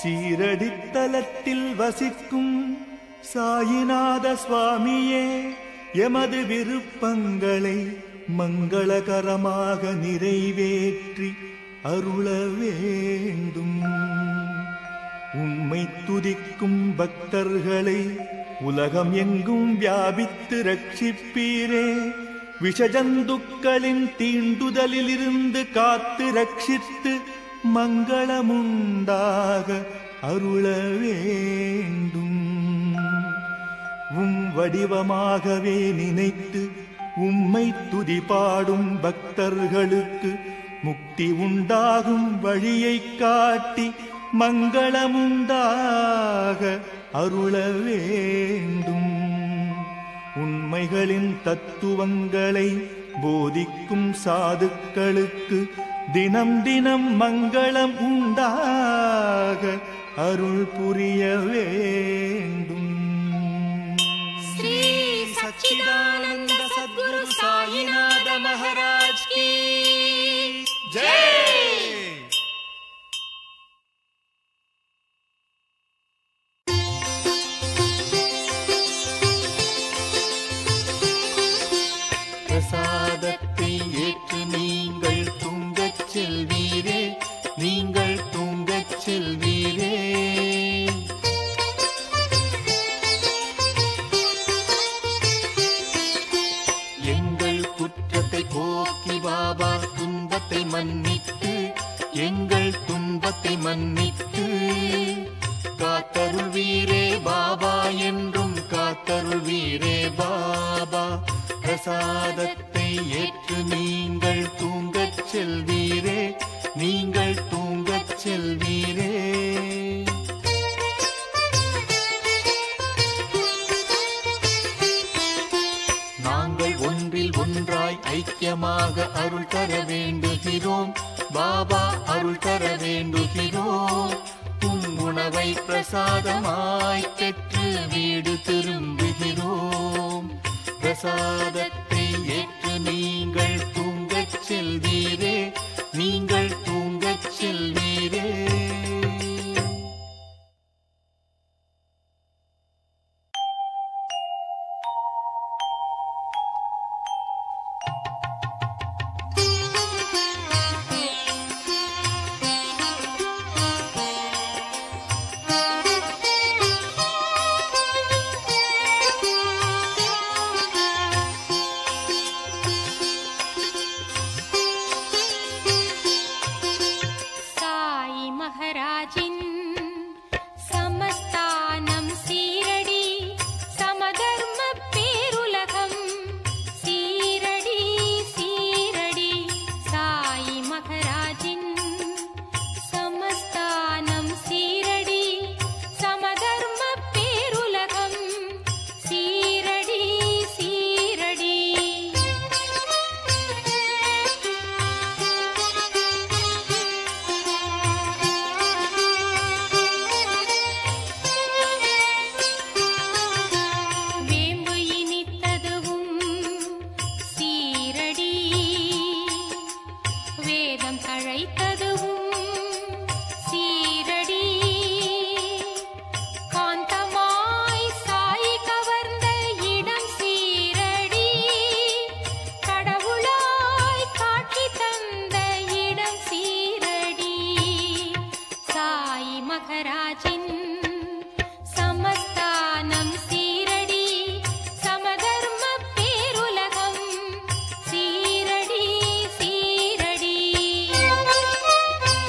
சீரடித்தலத்தில் வசிக்கும் சாயிநாத சுவாமியே எமது விருப்பங்களை மங்களகரமாக நிறைவேற்றி அருள வேண்டும் உம்மை துதிக்கும் பக்தர்களை உலகம் எங்கும் வியாபித்து ரட்சிப்பீரே விஷஜந்துக்களின் தீண்டுதலிலிருந்து காத்து ரட்சித்து மங்களமுண்டாக அருள வேண்டும் உம் வடிவமாகவே நினைத்து உம்மை துதிபாடும் பக்தர்களுக்கு முக்தி உண்டாகும் வழியைக் காட்டி மங்களமுண்டாக அருள வேண்டும் உண்மைகளின் தத்துவங்களை போதிக்கும் சாதுக்களுக்கு தினம் தினம் மங்களம் உண்டாக அருள் புரிய வேண்டும் श्री सच्चिदानंद सद्गुरु साईनाथ महाराज की जय பிரசாதத்தை ஏற்று நீங்கள் தூங்கச் செல்வீரே நீங்கள் தூங்கச் செல்வீரே எங்கள் குற்றத்தை போக்கி பாபா துன்பத்தை மன்னித்து எங்கள் துன்பத்தை மன்னித்து காத்தருள்வீரே பாபா என்றும் காத்தருள்வீரே பாபா பிரசாதத்தை ஏற்று நீங்கள் தூங்கச் செல்வீரே நீங்கள் தூங்கச் செல்வீரே நாங்கள் ஒன்றில் ஒன்றாய் ஐக்கியமாக அருள் தர வேண்டுகிறோம் பாபா அருள் தர வேண்டுகிறோம் உம் உணவை பிரசாதமாய் பெற்று வீடு திரும்புகிறோம் பிரசாதத்தை ஏற்று நீங்கள் தூங்கச் செல்வீரே நீங்கள் தூங்கச் செல்வீரே சாய் மகராஜின் சமஸ்தானம் சீரடி சமதர்ம பேருலகம் சீரடி சீரடி சாய் மகராஜின் சமஸ்தானம் சீரடி சமதர்ம பேருலகம் சீரடி சீரடி வேம்பு இனித்ததுவும் சீரடி வேதம் தழைத்ததுவும் சீரடி காந்தமாய் சாய் கவர்ந்த இடம் சீரடி கடவுளாய் காட்சி தந்த இடம் சீரடி சாய் மகராஜின் சமஸ்தானம் சீரடி சமதர்ம பேருலகம் சீரடி சீரடி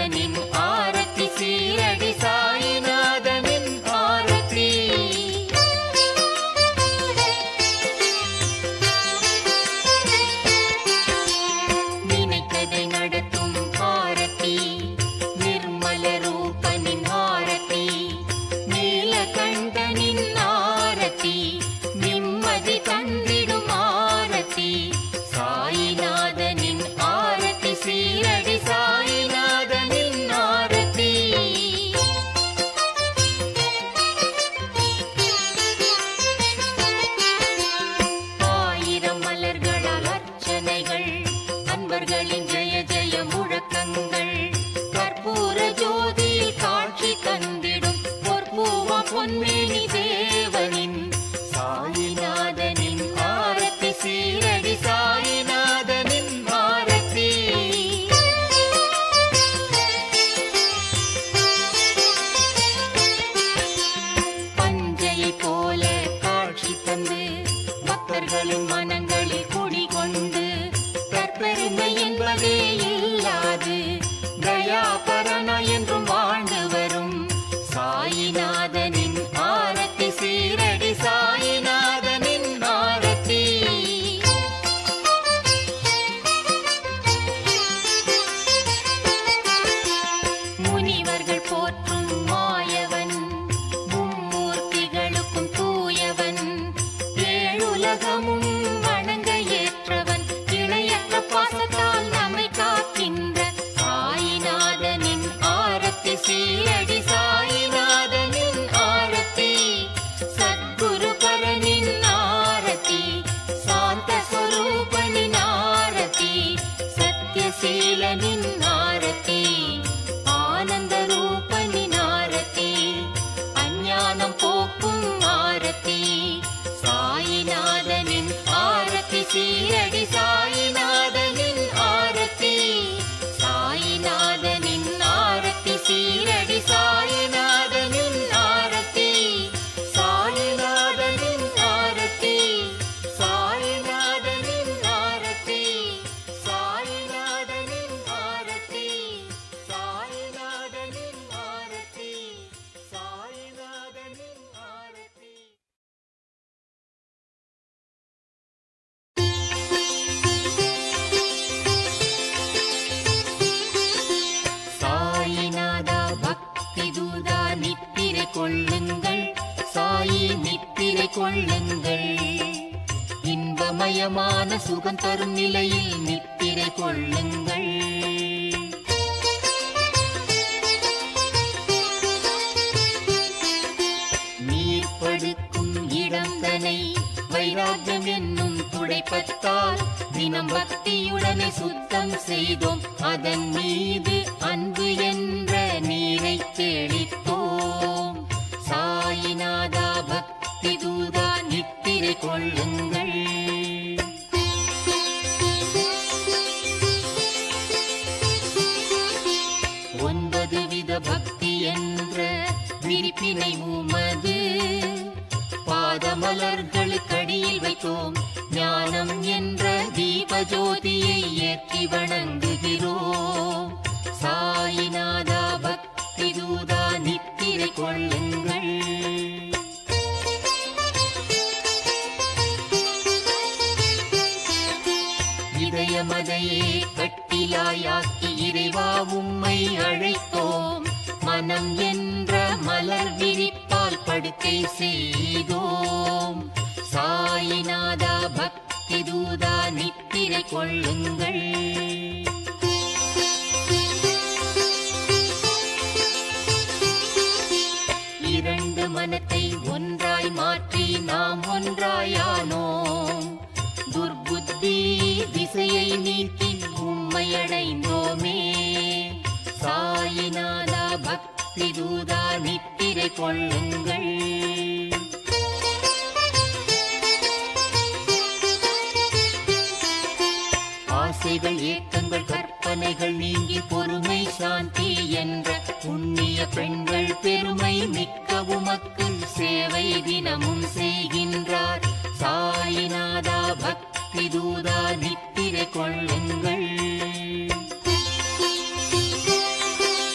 சாயிநாதனின் ஆரத்தி சீரடி சாயிநாதனின் ஆரத்தி நினைத்ததை நடத்தும் ஆரத்தி நிர்மல ரூபனின் ஆரத்தி நீலகண்டனின் ஆரத்தி நிம்மதி தந்திடும் ஆரத்தி சாயிநாதனின் ஆரத்தி சீரடி சாயிநாதனின் ஆரத்தி ஆயிரம் மலர்களால் அர்ச்சனைகள் அன்பர்களின் ஜெய ஜெய முழக்கங்கள் கற்பூர ஜோதியில் காட்சி தந்திடும் பொற்பூவா பொன்மேனி தேவனின் சாயிநாதனின் ஆரத்தி சீரடி சாயிநாதனின் ஆரத்தி பஞ்சையை போல காட்சி தந்து பக்தர்களின் மனங்களில் குடிகொண்டு தற்பெருமை என்பதே இல்லாது தயாபரண என்றும் வாழ்ந்து வரும் சாயிநாதனின் ஆரத்தி சீரடி சாயிநாதனின் ஆரத்தி முனிவர்கள் போற்றும் மாயவன் மும்மூர்த்திகளுக்கும் தூயவன் ஏழுலகமும் வணங்க ஏற்றவன் இணையற்ற பாசத்தால் நம்மை காக்கின்ற சாயிநாதனின் ஆரத்தி சீரடி சாயிநாதனின் ஆரத்தி சத்குரு பரனின் ஆரத்தி சாந்த ஸ்வரூபனின் ஆரத்தி சத்யசீலனின் ஆரத்தி ஆனந்த ரூபனின் ஆரத்தி அஞ்ஞானம் போக்கும் ஆரத்தி சாயிநாதனின் ஆரத்தி சீரடி சாயிநாதனின் ஆரத்தி சாயிநாதனின் ஆரத்தி சீரடி சாயிநாதனின் ஆரத்தி சாயிநாதனின் ஆரத்தி சாயிநாதனின் ஆரத்தி சாயிநாதனின் ஆரத்தி சாயிநாதனின் ஆரத்தி சாயிநாதனின் ஆரத்தி சாயிநாதா பக்தி தூதா நித்திரை கொள்ளுங்கள் சாயி நித்திரை கொள்ளுங்கள் இன்பமயமான சுகம் தரும் நிலையில் நித்திரை கொள்ளுங்கள் நீர் படுக்கும் இடந்தனை வைராக்கியம் என்னும் துடைப்பத்தால் தினம் பக்தியுடனே சுத்தம் செய்தோம் அதன் மீது அன்பு என்ற நீரை தெளித்தோம் சாயிநாதா பக்தி தூதா நித்திரை கொள்ளுங்கள் ஒன்பது வித பக்தி என்ற விரிப்பினை உமது பாதமலர்களுக்கடியில் வைத்தோம் ஞானம் என்ற தீப ஜோதியை ஏற்றி வணங்குகிறோம் சாயிநாதா பக்தி தூதா நித்திரை கொள்ளுங்கள் இதயமதையே கட்டிலாயாக்கி இறைவா உம்மை அழைத்தோம் மனம் என்ற மலர் விரிப்பால் படுக்கை செய்தோம் சாயிநாதா பக்தி தூதா நித்திரை கொள்ளுங்கள் இரண்டு மனத்தை ஒன்றாய் மாற்றி நாம் ஒன்றாயானோம் துர்புத்தி திசையை நீக்கி உம்மை அடைந்தோமே சாயிநாதா பக்தி தூதா நித்திரை கொள்ளுங்கள் ஆசைகள் ஏக்கங்கள் கற்பனைகள் நீங்கி பொறுமை சாந்தி என்ற புண்ணிய பெண்கள் பெருமை மிக்க உமக்கு சேவை தினமும் செய்கின்றார் சாயிநாதா பக்தி தூதா நித்திரை கொள்ளுங்கள்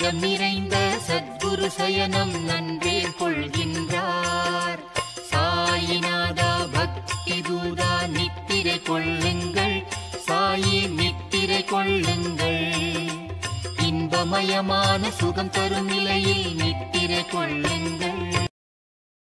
ஆனந்தம் நிறைந்த சத்குரு சயனம் நன்றே கொள்கின்றார் சாயிநாதா பக்தி தூதா நித்திரை கொள்ளுங்கள் சாயி நித்திரை கொள்ளுங்கள் இன்பமயமான சுகம் தரும் நிலையில் நித்திரை கொள்ளுங்கள்